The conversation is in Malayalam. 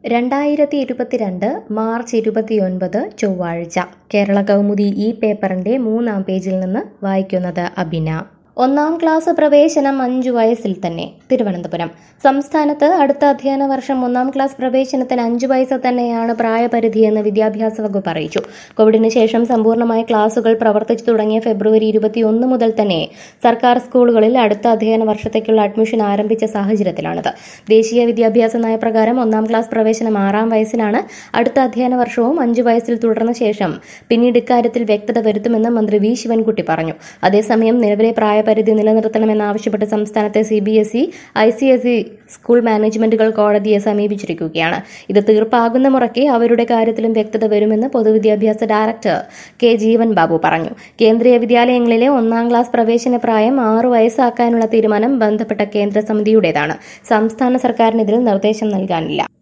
രണ്ടായിരത്തി ഇരുപത്തിരണ്ട് മാർച്ച് ഇരുപത്തിയൊൻപത് ചൊവ്വാഴ്ച കേരള കൗമുദി ഈ പേപ്പറിന്റെ മൂന്നാം പേജിൽ നിന്ന് വായിക്കുന്നത് അബിന ഒന്നാം ക്ലാസ് പ്രവേശനം അഞ്ചു വയസ്സിൽ തന്നെ തിരുവനന്തപുരം സംസ്ഥാനത്ത് അടുത്ത അധ്യയന വർഷം ഒന്നാം ക്ലാസ് പ്രവേശനത്തിന് അഞ്ചു വയസ്സ് തന്നെയാണ് പ്രായപരിധിയെന്ന് വിദ്യാഭ്യാസ വകുപ്പ് അറിയിച്ചു കോവിഡിന് ശേഷം സമ്പൂർണ്ണമായ ക്ലാസുകൾ പ്രവർത്തിച്ചു തുടങ്ങിയ ഫെബ്രുവരി ഇരുപത്തിയൊന്ന് മുതൽ തന്നെ സർക്കാർ സ്കൂളുകളിൽ അടുത്ത അധ്യയന വർഷത്തേക്കുള്ള അഡ്മിഷൻ ആരംഭിച്ച സാഹചര്യത്തിലാണിത് ദേശീയ വിദ്യാഭ്യാസ നയപ്രകാരം ഒന്നാം ക്ലാസ് പ്രവേശനം ആറാം വയസ്സിലാണ് അടുത്ത അധ്യയന വർഷവും അഞ്ചു വയസ്സിൽ തുടർന്ന ശേഷം പിന്നീട് ഇക്കാര്യത്തിൽ വ്യക്തത വരുത്തുമെന്ന് മന്ത്രി വി ശിവൻകുട്ടി പറഞ്ഞു അതേസമയം നിലവിലെ പ്രായപരിധി നിലനിർത്തണമെന്നാവശ്യപ്പെട്ട് സംസ്ഥാനത്തെ C B S E I C S E school മാനേജ്മെന്റുകൾ കോടതിയെ സമീപിച്ചിരിക്കുകയാണ് ഇത് തീർപ്പാകുന്ന മുറയ്ക്ക് അവരുടെ കാര്യത്തിലും വ്യക്തത വരുമെന്ന് പൊതുവിദ്യാഭ്യാസ ഡയറക്ടർ കെ ജീവൻ ബാബു പറഞ്ഞു കേന്ദ്രീയ വിദ്യാലയങ്ങളിലെ ഒന്നാം ക്ലാസ് പ്രവേശന പ്രായം ആറു വയസ്സാക്കാനുള്ള തീരുമാനം ബന്ധപ്പെട്ട കേന്ദ്ര സമിതിയുടേതാണ് സംസ്ഥാന സർക്കാരിന് ഇതിൽ നിർദ്ദേശം നൽകാനില്ല